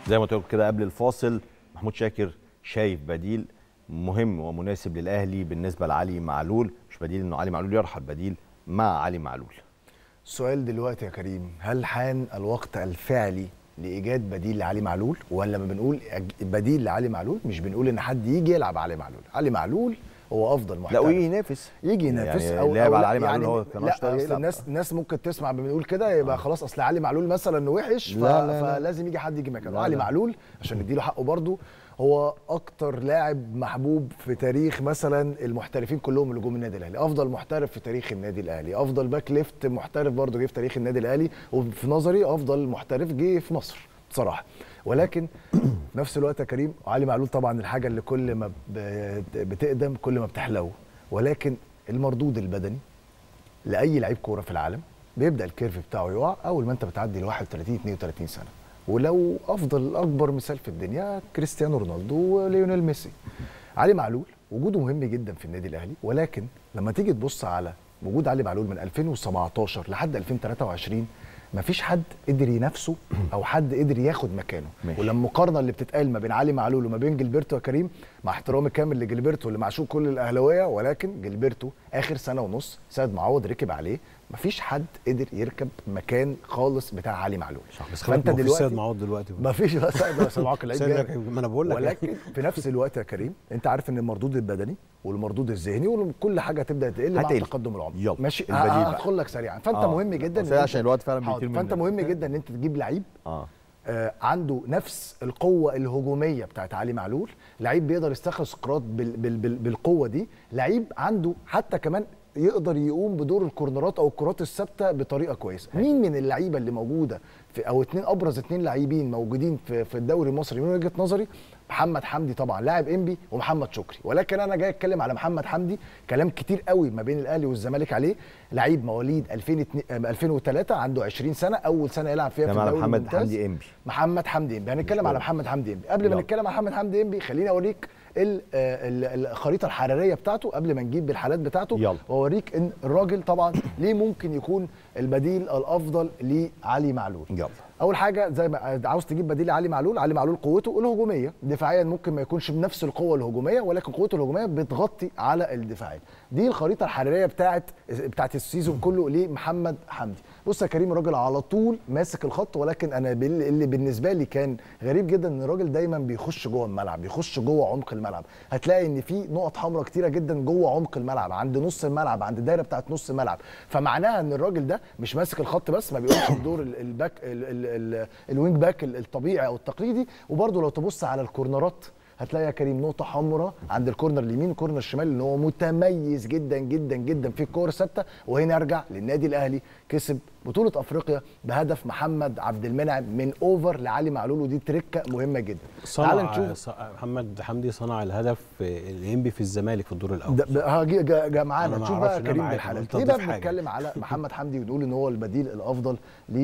زي ما قلت لكم كده قبل الفاصل محمود شاكر شايف بديل مهم ومناسب للاهلي بالنسبه لعلي معلول مش بديل انه علي معلول يرحل بديل مع علي معلول السؤال دلوقتي يا كريم هل حان الوقت الفعلي لايجاد بديل لعلي معلول ولا ما بنقول أج- بديل لعلي معلول مش بنقول ان حد يجي يلعب علي معلول علي معلول هو افضل محترف لا ويجي ينافس يجي ينافس يعني او لعب أو على لا، علي معلول يعني هو كان لا أشطر اصل يلعب. الناس الناس ممكن تسمع بنقول كده يبقى خلاص اصل علي معلول مثلا انه وحش ف... لا، لا، لا. فلازم يجي حد يجي مكانه لا، علي لا. معلول عشان نديله حقه برضه هو اكتر لاعب محبوب في تاريخ مثلا المحترفين كلهم اللي جم النادي الاهلي افضل محترف في تاريخ النادي الاهلي افضل باك ليفت محترف برضه جه في تاريخ النادي الاهلي وفي نظري افضل محترف جه في مصر بصراحه ولكن في نفس الوقت يا كريم علي معلول طبعا الحاجه اللي كل ما ب- بتقدم كل ما بتحلو ولكن المردود البدني لاي لعيب كوره في العالم بيبدا الكيرف بتاعه يقع اول ما انت بتعدي ل 31 32 سنه ولو افضل اكبر مثال في الدنيا كريستيانو رونالدو وليونيل ميسي علي معلول وجوده مهم جدا في النادي الاهلي ولكن لما تيجي تبص على وجود علي معلول من 2017 لحد 2023 مفيش حد قدر ينافسه او حد قدر ياخد مكانه ماشي. ولما المقارنه اللي بتتقال ما بين علي معلول وما بين جilberto يا كريم مع احترامي كامل لجilberto اللي معشوق كل الاهلاويه ولكن جilberto اخر سنه ونص سيد معوض ركب عليه مفيش حد قدر يركب مكان خالص بتاع علي معلول صح بس خلي بالك ما فيش سيد معوض دلوقتي مفيش بقى سيد سيد معوض كان لعيب سيد جامد. لك- ما انا بقول لك ولكن في نفس الوقت يا كريم انت عارف ان المردود البدني والمردود الذهني وكل حاجه هتبدا تقل مع هتقل. تقدم العمر يلا، ماشي البديل بقى. هدخل لك سريعا فانت آه. مهم جدا بس إن عشان أنت- الوقت فعلا حاضر. بيطير فانت مننا. مهم جدا ان انت تجيب لعيب اه آه، عنده نفس القوة الهجومية بتاعت علي معلول لعيب بيقدر يستخلص كرات بال بال بال بالقوة دي لعيب عنده حتى كمان يقدر يقوم بدور الكورنرات او الكرات الثابته بطريقه كويسه مين من اللعيبه اللي موجوده في او اتنين ابرز اتنين لاعبين موجودين في في الدوري المصري من وجهه نظري محمد حمدي طبعا لاعب انبي ومحمد شكري ولكن انا جاي اتكلم على محمد حمدي كلام كتير قوي ما بين الاهلي والزمالك عليه لعيب مواليد 2002 2003 عنده 20 سنه اول سنه يلعب فيها ده في مع الدوري محمد الممتاز. حمدي انبي محمد حمدي انبي هنتكلم على محمد حمدي انبي قبل ما يلا. نتكلم على محمد حمدي انبي خليني اوريك ال- آه، ال- الخريطه الحراريه بتاعته قبل ما نجيب بالحالات بتاعته يلا. واوريك ان الراجل طبعا ليه ممكن يكون البديل الافضل لعلي معلول يلا اول حاجه زي ما عاوز تجيب بديل لعلي معلول علي معلول قوته الهجوميه دفاعيا ممكن ما يكونش بنفس القوه الهجوميه ولكن قوته الهجوميه بتغطي على الدفاعيه دي الخريطه الحراريه بتاعت بتاعت السيزون كله لمحمد حمدي بص يا كريم الراجل على طول ماسك الخط ولكن انا بال- اللي بالنسبه لي كان غريب جدا ان الراجل دايما بيخش جوه الملعب بيخش جوه عمق الملعب هتلاقي ان في نقط حمراء كتيره جدا جوه عمق الملعب عند نص الملعب عند الدايره بتاعت نص الملعب فمعناها ان الراجل ده مش ماسك الخط بس ما بيقومش بدور ال- الباك ال- ال- ال- الوينج باك ال- الطبيعي او التقليدي وبرده لو تبص على الكورنرات هتلاقي يا كريم نقطة حمراء عند الكورنر اليمين والكورنر الشمال ان هو متميز جدا جدا جدا في الكور الثابتة وهنا ارجع للنادي الاهلي كسب بطولة افريقيا بهدف محمد عبد المنعم من اوفر لعلي معلول ودي تركة مهمة جدا تعال صنع نشوف ص- محمد حمدي صنع الهدف الانبي في الزمالك في الدور الاول ده ده- هاجي جا, جا معانا أنا ما نشوف أعرفش بقى إن أنا كريم معاك، بالحالات قلت ليه بقى أضيف حاجة. بنتكلم على محمد حمدي ونقول ان هو البديل الافضل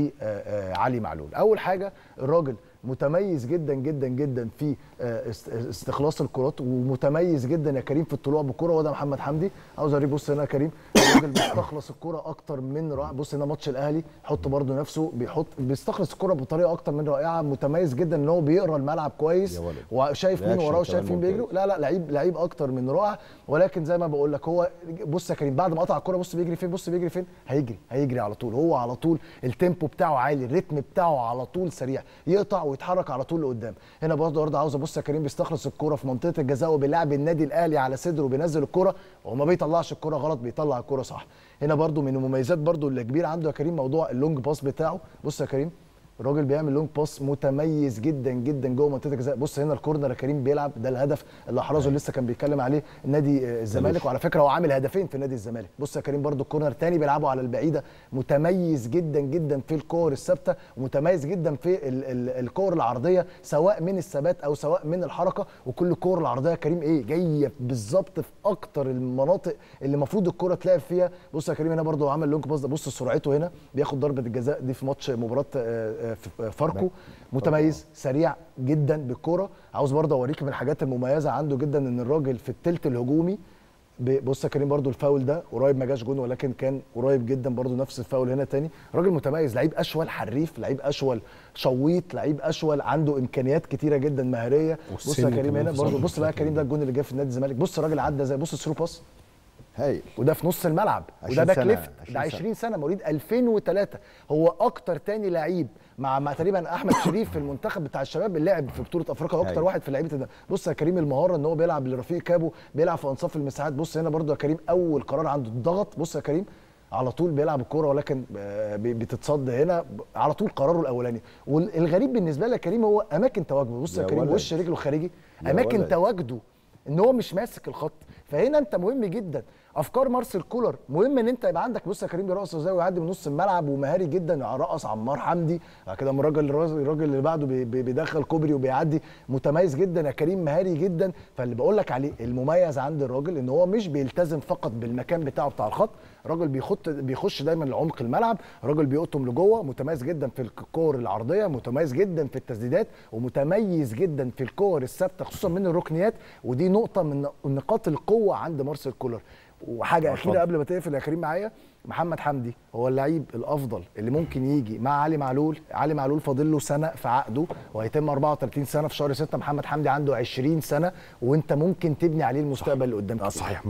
لعلي معلول اول حاجه الراجل متميز جدا جدا جدا في آه، است- استخلاص الكرات ومتميز جدا يا كريم في الطلوع بالكره وده محمد حمدي عاوز اوريك بص هنا يا كريم الراجل بيستخلص الكره اكتر من رائع بص هنا ماتش الاهلي حط برده نفسه بيحط بيستخلص الكره بطريقه اكتر من رائعه متميز جدا ان هو بيقرا الملعب كويس يا ولد. وشايف مين رياكشن وراه كمان وشايف مين ممتاز. بيجري لا لا لعيب لعيب اكتر من رائع ولكن زي ما بقول لك هو بص يا كريم بعد ما قطع الكوره بص بيجري فين بص بيجري فين هيجري هيجري على طول هو على طول التيمبو بتاعه عالي الريتم بتاعه على طول سريع يقطع ويتحرك على طول لقدام هنا برضه برضه عاوز ابص يا كريم بيستخلص الكوره في منطقه الجزاء وبيلعب النادي الاهلي على صدره وبينزل الكوره وما بيطلعش الكوره غلط بيطلع الكوره صح هنا برضه من المميزات برضه اللي كبيره عنده يا كريم موضوع اللونج باس بتاعه بص يا كريم الراجل بيعمل لونج باس متميز جدا جدا جوه منطقه الجزاء بص هنا الكورنر يا كريم بيلعب ده الهدف اللي احرزه اللي لسه كان بيتكلم عليه نادي آه، الزمالك وعلى فكره هو عامل هدفين في نادي الزمالك بص يا كريم برده الكورنر تاني بيلعبه على البعيده متميز جدا جدا في الكور الثابته ومتميز جدا في ال- ال- الكور العرضيه سواء من الثبات او سواء من الحركه وكل الكور العرضيه يا كريم ايه جايه بالظبط في اكتر المناطق اللي المفروض الكره تلعب فيها بص يا كريم هنا برده هو عمل لونج باس ده بص سرعته هنا بياخد ضربه الجزاء دي في ماتش مباراه آه، آه، في فاركو متميز سريع جدا بالكوره عاوز برضه اوريك من الحاجات المميزه عنده جدا ان الراجل في الثلث الهجومي ب- بص يا كريم برضو الفاول ده قريب ما جاش جون ولكن كان قريب جدا برضو نفس الفاول هنا تاني راجل متميز لعيب اشول حريف لعيب اشول شويط لعيب اشول عنده امكانيات كتيره جدا مهاريه بص يا والسن كريم كمان هنا في برضو صالح بص بقى يا بشكل كريم ده الجون اللي جه في نادي الزمالك بص الراجل عدى زي بص الثرو باس هايل وده في نص الملعب وده 20 باك سنة، ليفت 20 ده سنة. 20 سنه مواليد 2003 هو اكتر تاني لعيب مع, مع تقريبا احمد شريف في المنتخب بتاع الشباب اللي لعب في بطوله افريقيا واكتر أيوة. واحد في لعيبه ده بص يا كريم المهاره ان هو بيلعب لرفيق كابو بيلعب في انصاف المساحات بص هنا برضو يا كريم اول قرار عنده الضغط بص يا كريم على طول بيلعب الكوره ولكن آه، بي- بتتصد هنا ب- على طول قراره الاولاني والغريب بالنسبه لي يا كريم هو اماكن تواجده بص يا يا كريم ولد. وش رجله خارجي يا اماكن ولد. تواجده ان هو مش ماسك الخط فهنا انت مهم جدا افكار مارسيل كولر مهم ان انت يبقى عندك بص يا كريم بيرقص ازاي ويعدي من نص الملعب ومهاري جدا رقص عمار حمدي بعد كده أما الراجل الراجل اللي بعده بي- بي- بيدخل كوبري وبيعدي متميز جدا يا كريم مهاري جدا فاللي بقول لك عليه المميز عند الراجل ان هو مش بيلتزم فقط بالمكان بتاعه بتاع الخط راجل بيخط بيخش دايما لعمق الملعب راجل بيقطم لجوه متميز جدا في الكور العرضيه متميز جدا في التسديدات ومتميز جدا في الكور الثابته خصوصا من الركنيات ودي نقطه من نقاط القوه عند مارسيل كولر وحاجه اتفضل. اخيره قبل ما تقفل يا كريم معايا محمد حمدي هو اللعيب الافضل اللي ممكن يجي مع علي معلول علي معلول فاضل له سنه في عقده وهيتم 34 سنه في شهر 6 محمد حمدي عنده 20 سنه وانت ممكن تبني عليه المستقبل اللي قدام اه كتير. صحيح